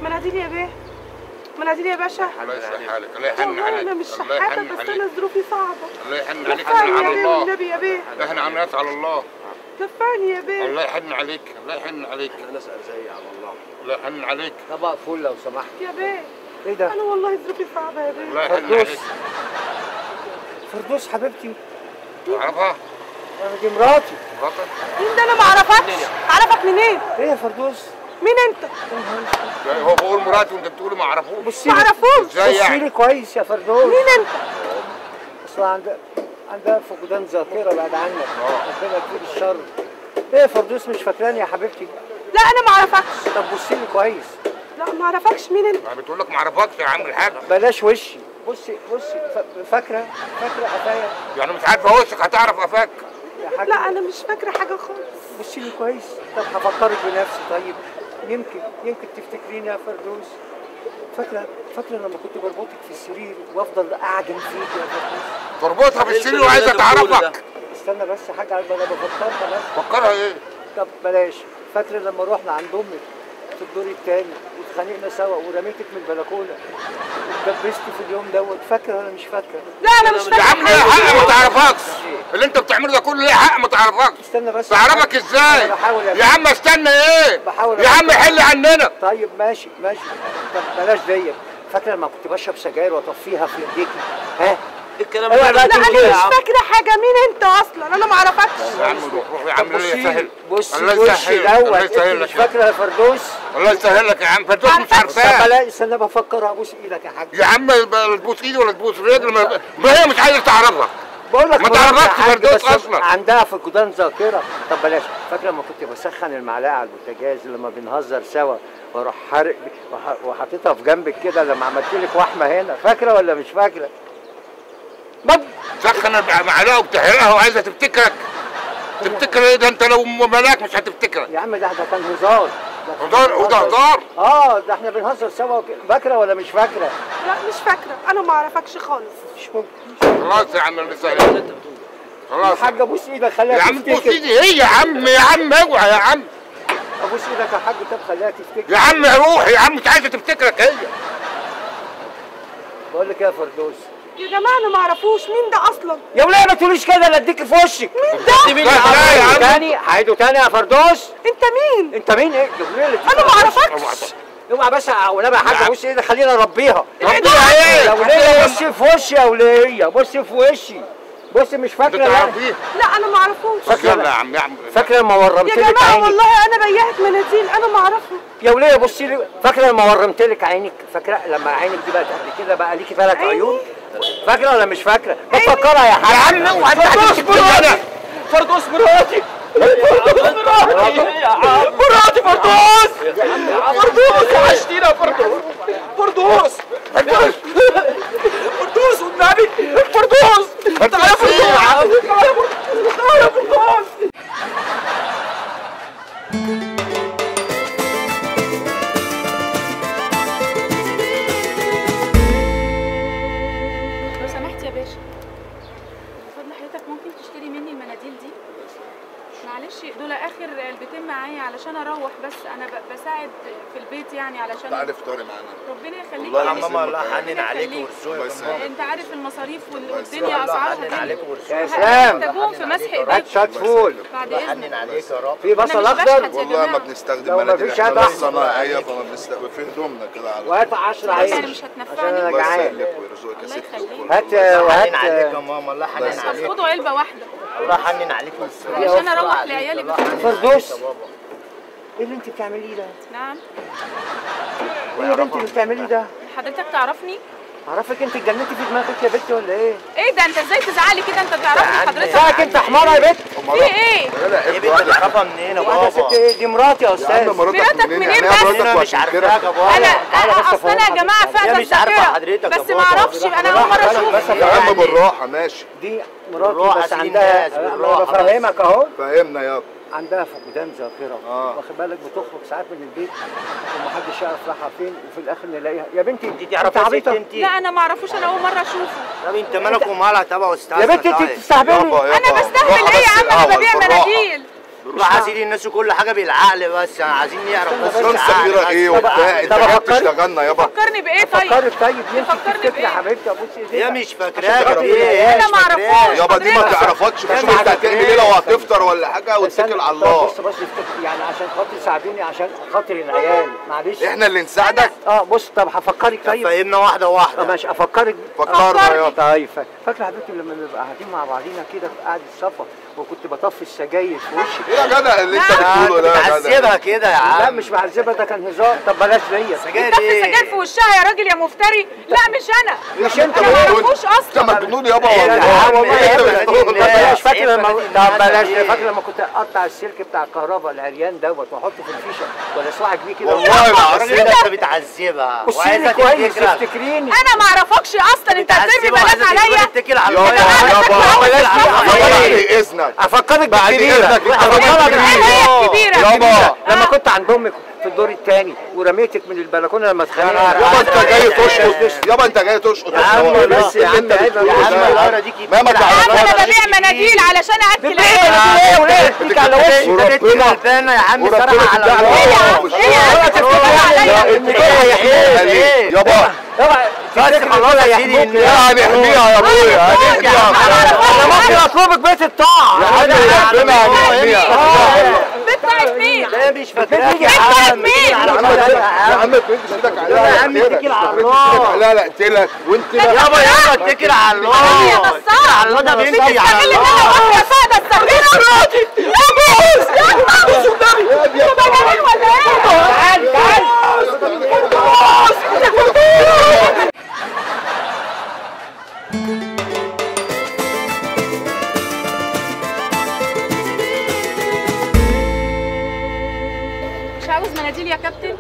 مناديل يا بيه مناديل يا باشا الله يصلح حالك الله يحن والله عليك انا مش الله شحاته يحن بس عليك انا ظروفي صعبه الله يحن عليك كفاني احنا يا على بيه الله والنبي يا بيه احنا عمليات على الله كفاني يا بيه الله يحن عليك الله يحن عليك احنا نسال زي على الله الله يحن عليك طبق فول لو سمحت يا بيه ايه ده انا والله ظروفي صعبه يا بيه الله يحن فردوس. عليك فردوس حبيبتي تعرفها انا دي مراتي مراتك مين ده انا ما اعرفكش اعرفك منين ايه يا فردوس مين انت لا، هو بقول مراتي وانت بتقولي ما اعرفوش بصي ما لي اعرفوش ازاي بصي يعني لي كويس يا فردوس مين انت اصل عندها عندها فقدان ذاكره بعد عنك ربنا يكفيك الشر ايه يا فردوس مش فاكراني يا حبيبتي لا انا ما اعرفكش طب بصي لي كويس لا ما اعرفكش مين انت انا بتقول لك ما اعرفكش يا عم الحاج بلاش وشي بصي بصي ف- فاكره فاكره قفايا يعني مش عارفه وشك هتعرف قفاك يا حاج لا انا مش فاكره حاجه خالص بصي لي كويس طب هفكرك بنفسي طيب يمكن يمكن تفتكريني يا فردوس فاكره فاكره لما كنت بربطك في السرير وافضل اعجن فيك يا فردوس تربطها في السرير وعايزه تعرفك استنى بس يا حاج عشان انا بفكرها بس فكرها ايه طب بلاش فاكره لما رحنا عند امك في الدور الثاني واتخانقنا سوا ورميتك من البلكونه اتدبستي في اليوم دوت فاكره ولا مش فاكره لا انا مش يا فاكره عم ليه حاجه حق ما تعرفكش اللي انت بتعمله ده كله ليه حق ما تعرفكش استنى بس تعرفك ازاي أنا بحاول يا عم استنى ايه بحاول يا عم حل عننا طيب ماشي ماشي طب بلاش ديت فاكره لما كنت بشرب سجاير واطفيها في ايديكي ها الكلام أيوة ده بقى لا تقول انا كده يا مش عم. فاكره حاجه مين انت اصلا انا ما اعرفكش يا عم روح روح يا عم طب الله بصي يسهل بصي الله وشي يسهل دوت الله انت يسهل مش لك فاكره يا فردوس الله يسهل لك يا عم فردوس مش طب عارفاه بلاش استنى بفكر ابوس ايدك يا حاج يا عم لا تبوس ايدي ولا تبوس رجل ما ما هي مش عايزه تعرفك بقول لك ما مراتي يا تعرفكش حاج، فردوس بس أصلاً. عندها فقدان ذاكره طب بلاش فاكره لما كنت بسخن المعلقه على البوتاجاز لما بنهزر سوا واروح حارق وح- وحاططها في جنبك كده لما عملت لك وحمه هنا فاكره ولا مش فاكره؟ ما سخن المعلقه وبتحرقها وعايزه تفتكرك تفتكر ايه ده انت لو ملاك مش هتفتكرك يا عم ده ده كان هزار ده كان هزار وده هزار اه ده احنا بنهزر سوا وك- فاكره ولا مش فاكره؟ لا مش فاكره انا ما اعرفكش خالص مش ممكن خلاص يا عم الله يسهل خلاص الحاج ابوس ايدك خليها يا عم تبوس تفتكر ايدي ايه يا عم يا عم اوعى يا عم ابوس ايدك يا حاج طب خليها تفتكر يا عم روح يا عم مش عايزه تفتكرك هي بقول لك إيه يا فردوس يا جماعه انا ما اعرفوش مين ده اصلا يا وليه ما تقوليش كده لا اديك في وشك مين ده لا لا يا عم تاني هعيده تاني يا فردوس انت مين انت مين ايه يا وليه اللي انا ما اعرفكش اوعى بس ونبع يا حاجه عم. بص ايدك خلينا نربيها ربيها ايه يا وليه بصي في وشي يا وليه بصي في وشي بصي مش انت فاكره لا تعرفيه لا انا ما اعرفوش فاكرة يلا لا. يا عم يا عم فاكره لما ورمت يا لك جماعه عينك والله انا بيعت مناديل انا ما اعرفه يا وليه بصي لي فاكره لما ورمت لك عينك فاكره لما عينك دي بقت قد كده بقى ليكي ثلاث عيني؟ عيون فاكره ولا مش فاكره بفكرها يا حاج يا عم اوعى انت فردوس هتفتكر مراتي انا فردوس مراتي مراتي فردوس فردوس وحشتينا يا فردوس فردوس فردوس فردوس والنبي فردوس تعالى يا فردوس تعالى يا فردوس تعالى يا فردوس لو سمحت يا باشا فضل حضرتك ممكن تشتري مني المناديل دي معلش دول اخر علبتين معايا علشان اروح بس انا ب- بساعد في البيت يعني علشان تعالي افطري معانا ربنا يخليك والله يا يا باشا. ماما الله ربنا حنن عليك يخليك. ويرزقك الله يسلمك. انت عارف المصاريف وال- الله والدنيا يسلمك. اسعارها حنن غالية. عليك يا ويرزقك سلام محتاجون في مسح هات ايديك شات فول بعد حنن اذنك عليك يا رب في أنا بصل مش اخضر بشحت يا والله ما جماعة. بنستخدم لو ما مناديل فيش احنا هات ناس أحمر. صناعيه فما بنستخدم في هدومنا كده على وهات 10 بس عيش يعني مش عشان هتنفعني انا الله جعان يسلمك ويرزقك يا الله ست يخليك. الكل. هات حنن وهات عليك يا ماما الله حنن بس عليك خدوا علبة واحدة الله حنن عليك ويرزقك علشان اروح لعيالي الله بس حنن فردوس. عليك يا بابا. ايه اللي انت بتعمليه ده؟ نعم ايه يا بنتي اللي بتعمليه ده؟ حضرتك تعرفني اعرفك انت اتجننتي في دماغك يا بنتي ولا ايه؟ ايه ده انت ازاي تزعلي كده انت تعرفني حضرتك ساعك انت حمارة يا بنت في ايه ايه بنت تعرفها منين يا واحدة ست بابا ايه دي مراتي يا يا استاذ عم مراتك مراتك منين منين يعني بس؟ مراتك انا مش وهتنكرك؟ عارفاك يا بابا انا تعالى بس اصل انا يا أفهمك جماعه هي فاهمه مش عارفة الذاكره حضرتك يا بس بابا. ما اعرفش انا اول مره بالراحة، اشوف بس يا عم يعني بالراحه ماشي دي بالراحة مراتي بس سيدي عندها الناس، انا بالراحة بفهمك اهو فهمنا يابا عندها فقدان ذاكره آه. واخد بالك بتخرج ساعات من البيت ومحدش يعرف رايحه فين وفي الاخر نلاقيها يا بنتي انت تعرفي يا ست عبيطة. انت لا انا ما اعرفوش انا اول مره اشوفه طب انت مالك ومالها تبع استاذ يا بنتي انت بتستهبلي يابا انا يابا بستهبل بالراحة ايه يا بس عم انا الأول، ببيع بالراحة. مناديل بالراحه يا سيدي الناس كل حاجه بالعقل بس عايزين نعرف بس اسلام بالعقل سميرة بس. ايه وبتاع انت طب جاي أفكرك؟ تشتغلنا يابا فكرني بايه طيب فكرت طيب يمكن فكرني تفتكري بإيه؟ يا حبيبتي ابوس ايديك هي مش فاكراك عشان ايه هي انا مش ما فاكراك. اعرفوش يابا دي ما حضرتك. تعرفكش بشوف انت هتعمل ايه لو هتفطر ولا حاجه واتكل على الله بص بص افتكر يعني عشان خاطر ساعدوني عشان خاطر العيال معلش احنا اللي نساعدك اه بص طب هفكرك طيب فهمنا واحده طب واحده ماشي افكرك فكرنا يابا طيب فاكر فاكره حبيبتي لما نبقى قاعدين مع بعضينا كده في قعده الصفا وكنت بطفي السجاير في وشك ايه يا جدع اللي انت لا، بتقوله ده يا جدع بتعذبها كده يا لا عم مش معذبه ده كان هزار طب بلاش ديت سجاير بس ايه سجاير في وشها يا راجل يا مفتري لا مش انا مش انت انا ما مجنون اعرفوش انت اصلا مجنون يابا إيه يا والله عم، والله إيه انت يا بتقول بلد طب الناس؟ بلاش فاكر لما إيه طب بلاش إيه؟ فاكر لما كنت اقطع السلك بتاع الكهرباء العريان دوت واحطه في الفيشه ولا صواعق بيه كده والله الراجل العظيم ده انت بتعذبها بصي وعايزة لي كويس تفتكرك. افتكريني انا ما اعرفكش اصلا انت هترمي بتعذبها بلاش وعايزة عليا تتكل على يابا الله يابا عليا. بعد اذنك افكرك بعد بالكبيره اذنك انت افكرك راجل ايه هي كبير الكبيره يابا لما كنت عند امك في الدور الثاني ورميتك من البلكونه لما اتخانقنا يابا انت جاي تشقط يابا انت جاي تشقط يا عم بس يا عم عيب يا عم يا القرا دي كبيرة. ما ما يا عم تعرفهاش انا ببيع مناديل علشان اكل ايه عيالي ايه وليه تيجي على وشي انت بنت غلبانه يا عم وربنا صراحه على تدعي الله ايه يا عم ايه يا عم تفتكر عليا انت جاي ايه؟ يابا اوعى بس خلاص يا سيدي يا هنحميها يا ابويا هنحميها انا ممكن اطلبك بيت الطاعه يا عم ربنا هنحميها بتاعت مين لا مش فاكراك بتيجي يا بتاعت عم مين يا عم يا عم ما تمدش ايدك عليها يا عم اتكل على الله. لا لا اقتلك وانت لا يابا يابا اتكل على الله يا بصار على الله ده بيمشي بتستغل على ان الله انا واحده فاضه السفينه يا بوس يا بوس والنبي انت مجانين ولا ايه؟ تعال تعال مش عاوز مناديل يا كابتن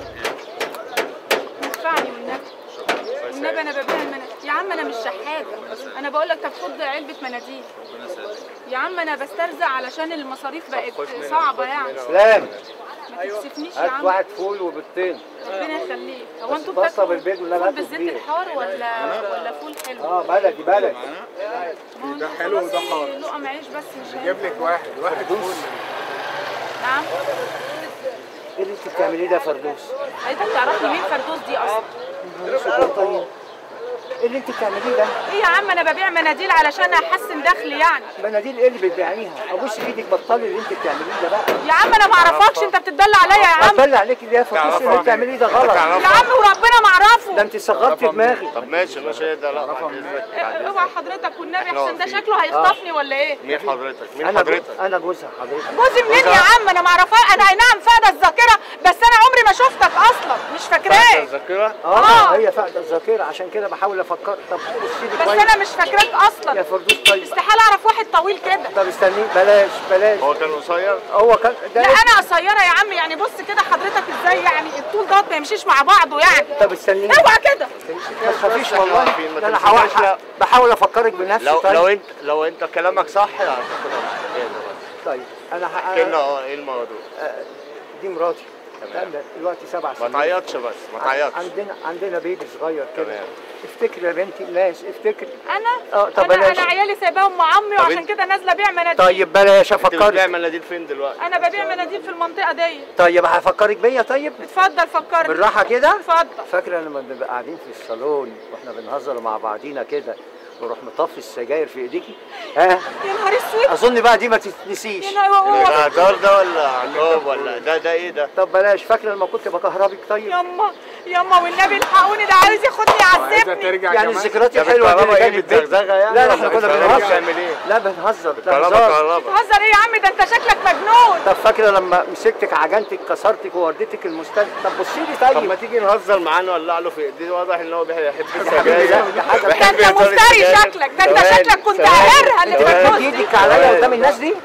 ادفعني والنبي والنبي انا ببيع المناديل يا عم انا مش شحاته انا بقول لك طب خد علبه مناديل يا عم انا بسترزق علشان المصاريف بقت صعبه يعني سلام ما تكسفنيش يا هات عم واحد فول وبيضتين ربنا يخليك هو بس انتوا بصة بتاكلوا بالبيض ولا فول هاتوا بالزيت كبير. الحار ولا ولا فول حلو؟ اه بلدي بلدي ده حلو وده حار لقم عيش بس مش جيب لك واحد فول نعم ايه اللي انت بتعمليه ده يا فردوس؟ انت بتعرفني مين فردوس دي اصلا سؤال طيب ايه اللي انت بتعمليه ده؟ ايه يا عم انا ببيع مناديل علشان احسن دخلي يعني مناديل ايه اللي بتبيعيها؟ ابوس ايدك بطلي اللي انت بتعمليه ده بقى يا عم انا ما اعرفكش انت بتدل عليا يا عم بطلي عليك اللي هي فردوس اللي بتعمليه ده غلط يا عم وربنا ما ده اعرفه انت صغرتي دماغي طب ماشي ماشي ده لا إيه، اوعى حضرتك والنبي احسن ده شكله هيخطفني ولا ايه؟ مين حضرتك مين انا حضرتك انا جوزها حضرتك جوزي منين يا عم انا ما اعرفها انا اي نعم فاقده الذاكره بس انا عمري ما شفتك اصلا مش فاكراك الذاكره اه آه. هي فاقده الذاكره عشان كده بحاول افكر طب بصي لي بس كويس انا مش فاكراك يا اصلا فردوس طيب استحاله اعرف واحد طويل كده طب استني بلاش بلاش هو كان قصير هو كان ده لا انا قصيره يا عم يعني بص كده حضرتك ازاي يعني الطول دوت ما يمشيش مع بعضه يعني طب استني اوعى كده ما تخافيش احنا والله عارفين، ما ده انا تمسكناش، حوا- لا. بحاول افكرك بنفسي لو طيب لو انت لو انت كلامك صح هتاخدها مش ايه ده بس طيب انا ه- كنا اه ايه الموضوع دي مراتي تمام. تمام دلوقتي سبع ما سنين تعيطش بس ما تعيطش عندنا عندنا بيبي صغير كده تمام. افتكري يا بنتي الناس افتكري انا اه طب انا بلاش انا عيالي سايباهم مع عمي وعشان انت- كده نازله ابيع مناديل طيب بلاش انت بتبيع افكرك مناديل فين دلوقتي انا ببيع مناديل في المنطقه دي طيب هفكرك بيا طيب اتفضل فكرني بالراحه كده اتفضل فاكره لما بنبقى قاعدين في الصالون واحنا بنهزر مع بعضينا كده وروح مطفي السجاير في ايديكي ها يا نهار اسود اظن بقى دي ما تتنسيش يا نهار هو ده هزار ده ولا عقاب ولا ده ده ايه ده طب بلاش فاكره لما كنت بكهربك طيب يما يما والنبي الحقوني ده عايز ياخدني يعذبني يعني الذكريات يا الحلوه دي بالكهرباء اللي ايه كانت بينا. بتزغزغها يعني لا لا ولا احنا كنا بالكهرباء بنهزر بتعمل ايه؟ لا بنهزر ده كهرباء هزار كهرباء بتهزر ايه يا عم ده انت شكلك مجنون طب فاكره لما مسكتك عجنتك كسرتك ووديتك المستشفى طب بصي لي طب ما طيب تيجي نهزر معاه نولع له في ايديه واضح ان هو بيحب حبيبي السجاير لا، دي حاجة- ده بيحب انت يطول مفتري السجاير. شكلك ده انت ثواني، شكلك كنت ثواني. قاهرها اللي انت بتمد بتبص ايدك عليا قدام الناس دي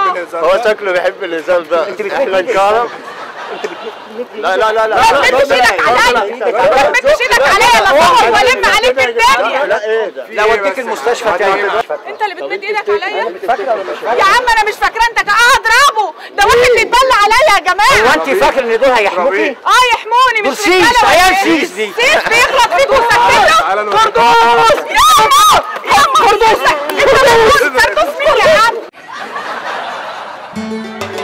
هو شكله بيحب الهزار ده انت بتمد احنا ايدك نكرم انت بتمد لا لا لا لا ما تمدش ايدك عليا ما تمدش ايدك عليا لا صوت والم عليك الدنيا لا ايه ده لا وديك المستشفى تاني انت اللي بتمد ايدك عليا فاكره ولا مش فاكره يا عم انا مش فاكره انت اه اضربه ده واحد بيتبلى عليا يا جماعه هو انت فاكر ان دول هيحموكي اه يحموني دول مش سيس، رجالة ولا عيال ايه؟ سيس دي. سيس بيخلط فيك وسكته فردوس يا يا فردوس انت فردوس فردوس مين يا عم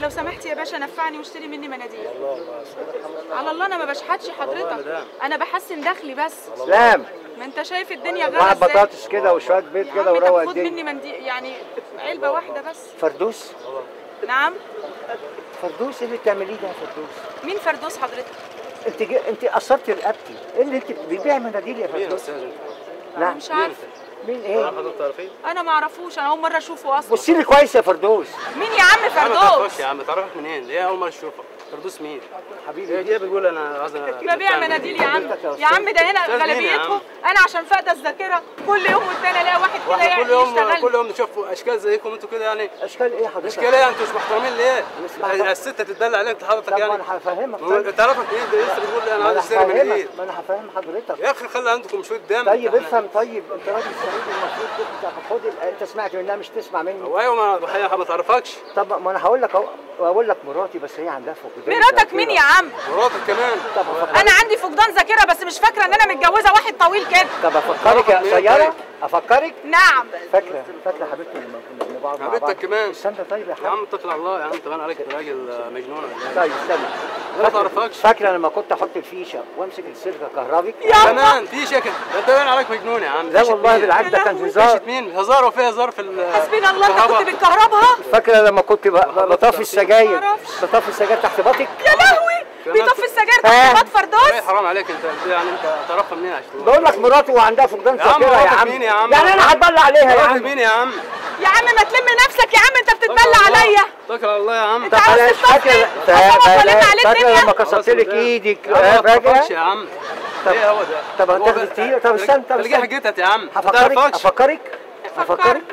لو سمحت يا باشا نفعني واشتري مني مناديل على الله انا ما بشحتش حضرتك انا بحسن دخلي بس سلام ما انت شايف الدنيا غاليه واحد ازاي بطاطس كده وشويه بيض يا كده عم وروق طب خد الدنيا مني منديل يعني علبه واحده بس فردوس نعم فردوس ايه اللي بتعمليه ده يا فردوس مين فردوس حضرتك انت جي... انت قصرتي رقبتي ايه اللي انت بتبيع مناديل يا فردوس انا لا مش عارفه مين ايه حضرتك تعرفين؟ انا ما اعرفوش انا اول مره اشوفه اصلا بصي لي كويس يا فردوس مين يا عم فردوس يا عم تعرفك منين؟ ليه اول مره اشوفك؟ فردوس مين؟ حبيبي هي دي بتقول انا عايز ببيع مناديل يا عم يا عم ده هنا أستاذ مين يا غالبيتهم عم؟ انا عشان فاقده الذاكره كل يوم والتاني الاقي واحد كده واحنا يعني كل يوم يشتغل كل يوم نشوف اشكال زيكم انتوا كده يعني اشكال ايه حضرتك اشكال ايه انتوا مش محترمين ليه؟ نسمع- الست تدل عليك حضرتك طب ما يعني انا هفهمك ما هو طيب تعرفك ايه ده لسه بتقول لي انا ما عايز انا اشتري من هفهمك ايه؟ ما انا هفهم حضرتك يا اخي خلي عندكم شويه دم طيب إحنا- افهم طيب انت راجل صعيدي المفروض انت خد ال- انت سمعت منها مش تسمع مني هو ايوه ما الحقيقه ما تعرفكش طب ما انا هقول لك أهو- اقول لك مراتي بس هي عندها فقدان مراتك مين يا عم مراتك كمان طب أفكرك- انا عندي فقدان ذاكره بس مش فاكره ان انا متجوزه واحد طويل كده طب افكرك يا مين قصيره طيب؟ افكرك نعم فاكره فاكره حبيبتي لما كنا بنقعد مع بعض حبيبتك كمان. استنى طيب يا يا حبيبي عم اتكل على الله يا عم تبان عليك أنت راجل مجنون ولا ايه؟ طيب استنى ما تعرفكش فاكره لما كنت احط الفيشه وامسك السلك كهربي كمان في شكل ده انت باين عليك مجنون يا عم لا فيشة والله مين؟ بالعكس ده يا كان لهوي. هزار فيشة مين هزار وفي هزار في ال- حسبنا الله انت الكهرباء. كنت بتكهربها فاكره لما كنت ب- ب- بطفي السجاير معرفش. بطفي السجاير تحت باطك يا لهوي كمان بيطفي السجاير آه. تحت بط فردوس ايه حرام عليك انت يعني انت تعرفها منين عشان بقول لك مراته وعندها فقدان يا عم ذاكره يا مراتك عم مين يا عم؟ يعني انا هتبلع عليها يا مراتك عم مين يا عم؟ يا عم ما تلم نفسك يا عم انت بتتبلى عليا اتكل على الله يا عم انت عاوز بلاش تستفسر؟ فاكره أصل أنا طالعين عليه فاكره الدنيا. لما كسرت لك ايدك يا عم ما فاكره تعرفكش يا عم طب- ايه هو ده؟ طب هو هتاخدي بقى- كتير؟ طب استنى، طب تلقى استنى. حاجتك يا عم ما هفكرك تعرفكش افكرك افكرك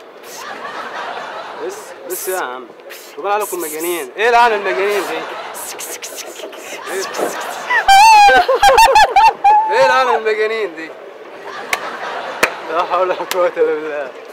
بس بس يا عم وبقى عليكم مجانين ايه العالم المجانين دي؟ ايه ايه العالم المجانين دي؟ لا حول ولا قوة الا بالله